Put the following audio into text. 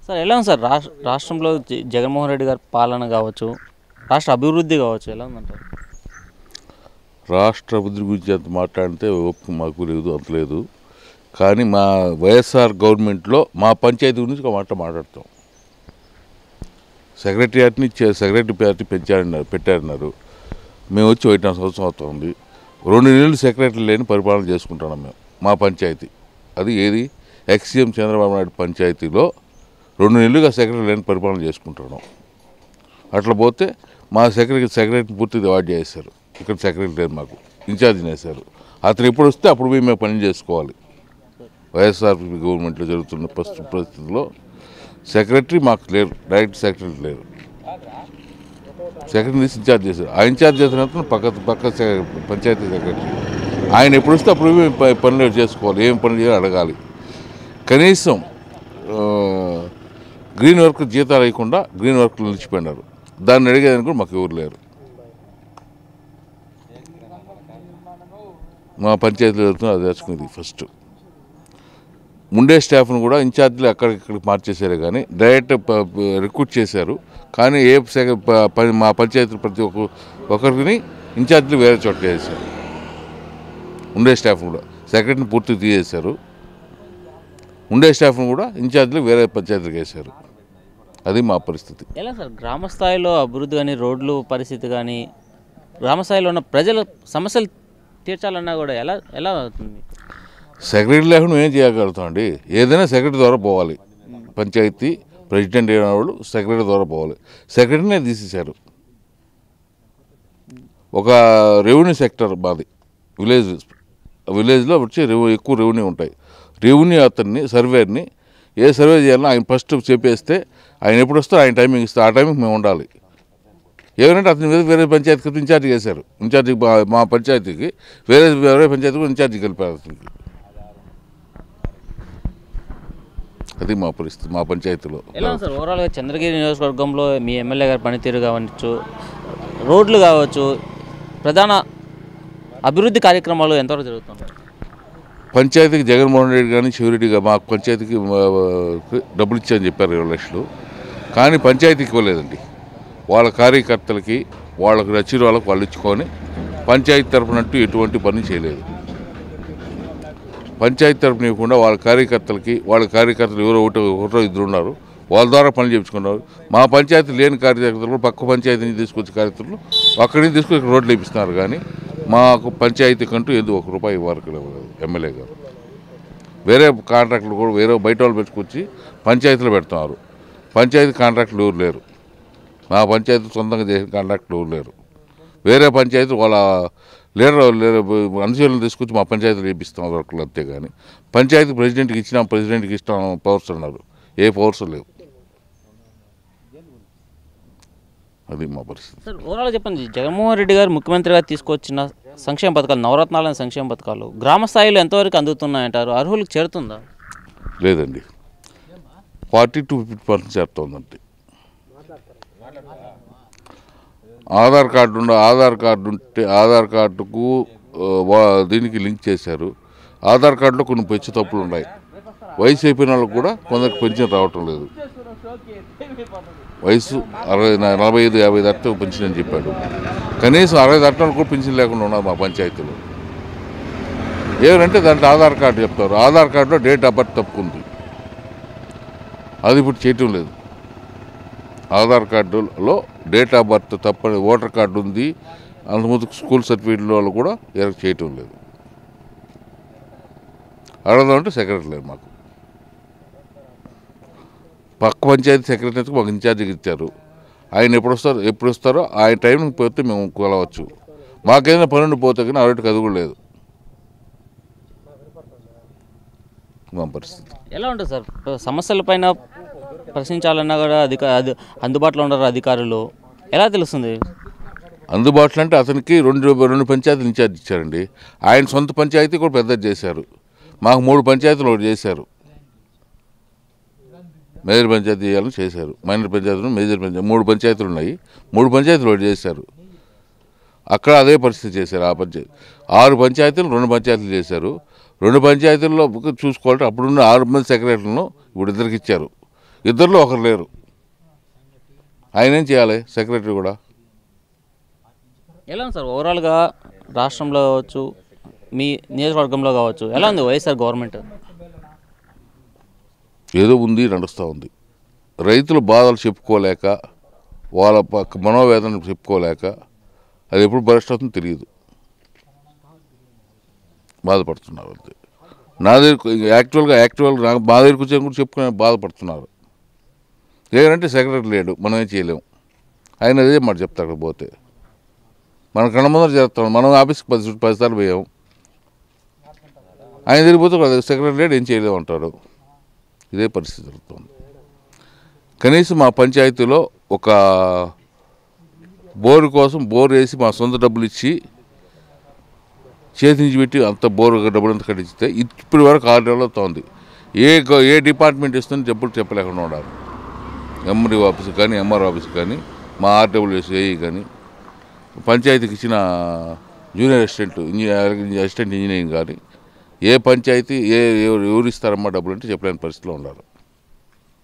sir ఎలా ఉంది sir రాష్ట్ర రాష్ట్రంలో జ- జగన్మోహన్ రెడ్డి గారి పాలన కావచ్చు రాష్ట్ర అభివృద్ధి కావచ్చు ఎలా ఉందంటారు రాష్ట్ర అభివృద్ధి గురించి అంత మాట్లాడితే ఓపిక మాకు లేదు అంత లేదు కానీ మా వైఎస్ఆర్ గవర్నమెంట్లో మా పంచాయతీ గురించి ఒక మాట మాట్లాడతాం సెక్రటరియాట్ని సెక్రటరీ పెంచారన్నారు పెట్టారన్నారు మేము వచ్చి ఒకటిన్నర సంవత్సరం అవుతుంది రెండు నెలలు సెక్రటరీ లేని పరిపాలన చేసుకుంటున్నాం మేము మా పంచాయతీ అది ఏది ఎక్స్సీఎం చంద్రబాబు నాయుడు పంచాయతీలో రెండు నెలలుగా సెక్రటరీ లేని పరిపాలన చేసుకుంటున్నాం అట్లా పోతే మా సెక్రటరీ సెక్రటరీ పూర్తిగా అవాయిడ్ చేశారు ఇక్కడ సెక్రటరీ లేదు మాకు ఇన్ఛార్జిని వేశారు అతను ఎప్పుడు వస్తే అప్పుడు పోయి మేము పని చేసుకోవాలి వైఎస్ఆర్ గవర్నమెంట్లో జరుగుతున్న ప్రస్తు పరిస్థితుల్లో సెక్రటరీ మాకు లేరు డైరెక్ట్ సెక్రటరీ లేరు సెక్రటరీ తీసి ఇన్ఛార్జ్ చేశారు ఆ ఇన్ఛార్జ్ చేసిన అతను పక్క పక్క సె- పంచాయతీ సెక్రటరీ ఆయన ఎప్పుడు వస్తే అప్పుడు పోయి ప- పనులు చేసుకోవాలి ఏం పనులు చేయాలో అడగాలి కనీసం ఆ, గ్రీన్ వర్క్ జీతాలు వేయకుండా గ్రీన్ వర్క్ నిలిచిపోయినారు దాన్ని అడిగేదానికి కూడా మాకు ఎవరు లేరు మా పంచాయతీలో జరుగుతున్న అది తెచ్చుకుంది ఫస్ట్ ఉండే స్టాఫ్ను కూడా ఇన్ఛార్జీలు అక్కడిక్కడికి మార్చేశారు కానీ డైరెక్ట్ ప- ప- రిక్రూట్ చేశారు కానీ ఏ సెక- ప- ప- మా పంచాయతీ ప్రతి ఒక్క ఒక్కరిని ఇన్ఛార్జీలు వేరే చోట చేశారు ఉండే స్టాఫ్ కూడా సెక్రటరీని పూర్తిగా తీసేశారు ఉండే స్టాఫ్ను కూడా ఇన్ఛార్జీలు వేరే పంచాయతీకి వేశారు అది మా పరిస్థితి ఎలా సార్ గ్రామ స్థాయిలో అభివృద్ధి కానీ రోడ్లు పరిస్థితి కానీ గ్రామ స్థాయిలో ఉన్న ప్రజల సమస్యలు తీర్చాలన్నా కూడా ఎలా ఎలా అవుతుంది సెక్రటరీ లేకుండా ఏం చేయగలుగుతాం అండి ఏదైనా సెక్రటరీ ద్వారా పోవాలి పంచాయతీ ప్రెసిడెంట్ అయిన వాళ్ళు సెక్రటరీ ద్వారా పోవాలి సెక్రటరీనే తీసేశారు ఒక రెవెన్యూ సెక్టర్ మాది విలేజ్ విలేజ్లో వచ్చి రెవెన్యూ ఎక్కువ రెవెన్యూ ఉంటాయి రెవెన్యూ అతన్ని సర్వేని ఏ సర్వే చేయాలో ఆయన ఫస్ట్ చెప్పేస్తే ఆయన ఎప్పుడు వస్తారో ఆయన టైమింగ్ ఇస్తే ఆ టైంకి మేము ఉండాలి ఏమంటే అతని మీద వేరే పంచాయతీకి ఇన్ఛార్జ్ చేశారు ఇన్ఛార్జి మా- మా పంచాయతీకి వేరే వేరే పంచాయతీ కూడా ఇన్ఛార్జి కలిపారు అతనికి అది మా పరిస్థితి మా పంచాయతీలో ఎలా ఉంది సార్ ఓవరాల్గా చంద్రగిరి నియోజకవర్గంలో మీ ఎమ్మెల్యే గారి పనితీరు కావచ్చు రోడ్లు కావచ్చు ప్రధాన అభివృద్ధి కార్యక్రమాలు ఎంతవరకు జరుగుతున్నాయి పంచాయతీకి జగన్మోహన్ రెడ్డి కానీ శివరెడ్డి గారు మా పంచాయతీకి ఆ, డబ్బులు ఇచ్చారని చెప్పారు ఇరవై లక్షలు కానీ పంచాయతీకి ఇవ్వలేదండి వాళ్ళ కార్యకర్తలకి వాళ్ళకి నచ్చిన వాళ్ళకి వాళ్ళు ఇచ్చుకొని పంచాయతీ తరపునంటూ ఎటువంటి పని చేయలేదు పంచాయతీ తరపున ఇవ్వకుండా వాళ్ళ కార్యకర్తలకి వాళ్ళ కార్యకర్తలు ఎవరో ఒకటి ఒకటో ఇద్దరు ఉన్నారు వాళ్ళ ద్వారా పని చేయించుకున్నారు మా పంచాయతీ లేని కార్యకర్తలు పక్క పంచాయతీ నుంచి తీసుకొచ్చే కార్యకర్తలు అక్కడి నుంచి తీసుకొచ్చి ఇక్కడ రోడ్లు వేపిస్తున్నారు కానీ మాకు పంచాయతీకి అంటూ ఎందుకు ఒక రూపాయి ఇవ్వరు ఇక్కడ ఎమ్మెల్యే గారు వేరే కాంట్రాక్టులు కూడా వేరే బయట వాళ్ళు పెట్టుకొచ్చి పంచాయతీలో పెడుతున్నారు పంచాయతీ కాంట్రాక్టులు ఎవరు లేరు మా పంచాయతీ సొంతంగా చేసిన కాంట్రాక్టులు ఎవరు లేరు వేరే పంచాయతీ వాళ్ళ లీడర్ లీడర్ అనుచరులను తీసుకొచ్చి మా పంచాయతీలో చేపిస్తాం వర్కులు అంతేగాని పంచాయతీ ప్రెసిడెంట్కి ఇచ్చిన ప్రెసిడెంట్కి ఇష్టం పవర్స్ అన్నారు ఏ పవర్స్ లేవు అది మా పరిస్థితి సార్ ఓవరాల్ చెప్పండి జగన్మోహన్ రెడ్డి గారు ముఖ్యమంత్రిగా తీసుకొచ్చిన సంక్షేమ పథకాలు నవరత్నాలైన సంక్షేమ పథకాలు గ్రామ స్థాయిలో ఎంతవరకు అందుతున్నాయంటారు అర్హులకు చేరుతుందా లేదండి ఫార్టీ టు ఫిఫ్టీ పర్సెంట్ చేరుతోందంటే ఆధార్ కార్డు ఉండ ఆధార్ కార్డు ఉంటే ఆధార్ కార్డుకు ఆ, వా- దీనికి లింక్ చేశారు ఆధార్ కార్డులో కొన్ని పెంచు తప్పులు ఉన్నాయి వయసు అయిపోయిన వాళ్ళకు కూడా కొందరికి పెన్షన్ రావటం లేదు వయసు అరవై నా- నలభై ఐదు యాభై దాటితే పెన్షన్ అని చెప్పాడు కనీసం అరవై దాటిన కూడా పెన్షన్ లేకుండా ఉన్నారు మా పంచాయతీలో ఏమంటే దాంట్లో ఆధార్ కార్డు చెప్తారు ఆధార్ కార్డులో డేట్ ఆఫ్ బర్త్ తప్పుకుంది అది ఇప్పుడు చేయటం లేదు ఆధార్ కార్డులో డేట్ ఆఫ్ బర్త్ తప్పని ఓటర్ కార్డు ఉంది అంతకుముందు స్కూల్ సర్టిఫికేట్లో వాళ్ళు కూడా ఎరక్ చేయటం లేదు అడగదామంటే సెక్రటరీ లేదు మాకు పక్క పంచాయతీ సెక్రటరీకి మాకు ఇన్ఛార్జికి ఇచ్చారు ఆయన ఎప్పుడు వస్తారో ఎప్పుడు వస్తారో ఆయన టైంకి పోతే మేము కొలవచ్చు మాకేదైనా పనుండి పోతే కానీ అరటికి అది కూడా లేదు మా పరిస్థితి ఎలా ఉంటుంది సార్ సమస్యలపైన ప్రశ్నించాలన్నా కూడా అధిక అది అందుబాటులో ఉండరు అధికారులు ఎలా తెలుస్తుంది అందుబాటులో అంటే అతనికి రెండు రెండు పంచాయతీలు ఇన్ఛార్జ్ ఇచ్చారండి ఆయన సొంత పంచాయతీ కూడా పెద్దది చేశారు మాకు మూడు పంచాయతీలు ఒకటి చేశారు మేజర్ పంచాయతీ చేయాలని చేశారు మైనర్ పంచాయతీలు మేజర్ పంచాయతీ మూడు పంచాయతీలు ఉన్నాయి మూడు పంచాయతీలు ఒకటి చేశారు అక్కడ అదే పరిస్థితి చేశారు ఆ పంచాయతీ ఆరు పంచాయతీలు రెండు పంచాయతీలు చేశారు రెండు పంచాయతీల్లో చూసుకోవాలంటే అప్పుడున్న ఆరు మంది సెక్రటరీలను ఇప్పుడు ఇద్దరికి ఇచ్చారు ఇద్దరిలో ఒకరు లేరు ఆయన ఏం చేయాలి సెక్రటరీ కూడా ఎలా ఉంది సార్ ఓవరాల్గా రాష్ట్రంలో కావచ్చు మీ నియోజకవర్గంలో కావచ్చు ఎలా ఉంది వైఎస్ఆర్ గవర్నమెంట్ ఏదో ఉంది నడుస్తూ ఉంది రైతుల బాధలు చెప్పుకోలేక వాళ్ళ పక్క మనోవేదన చెప్పుకోలేక అది ఎప్పుడు బరెస్ట్ అవుతుందో తెలియదు బాధపడుతున్నారు అంతే నా దగ్గర యాక్చువల్గా యాక్చువల్గా నాకు మా దగ్గరికి వచ్చే కూడా చెప్పుకునే బాధపడుతున్నారు లేదంటే సెక్రటరీ లేడు మనం ఏం చేయలేము ఆయన అదే మాట చెప్తాడు పోతే మన కళ్ళ ముందర చేస్తాం మనం ఆఫీస్కి పది పది సార్లు పోయాం ఆయన తిరిగిపోతే సెక్రటరీ లేడు ఏం చేయలేము అంటాడు ఇదే పరిస్థితి జరుగుతుంది కనీసం మా పంచాయతీలో ఒక బోరు కోసం బోర్ వేసి మా సొంత డబ్బులు ఇచ్చి చేతి నుంచి పెట్టి అంత బోరు డబ్బులు అంతా కట్టించితే ఇప్పటి వరకు ఆరు నెలలు అవుతోంది ఏ గ- ఏ డిపార్ట్మెంట్ ఇస్తుంది డబ్బులు చెప్పలేకుండా ఉండాలి ఎంఆర్ఓ ఆఫీస్ కానీ ఎంఆర్ ఆఫీస్ కానీ మా ఆర్డబ్ల్యూఎస్ ఏఈ కానీ పంచాయతీకి ఇచ్చిన junior assistant engineer assistant engineering కానీ ఏ పంచాయతీ ఏ ఎవరు ఎవరు ఇస్తారమ్మా డబ్బులు అంటే చెప్పలేని పరిస్థితిలో ఉన్నారు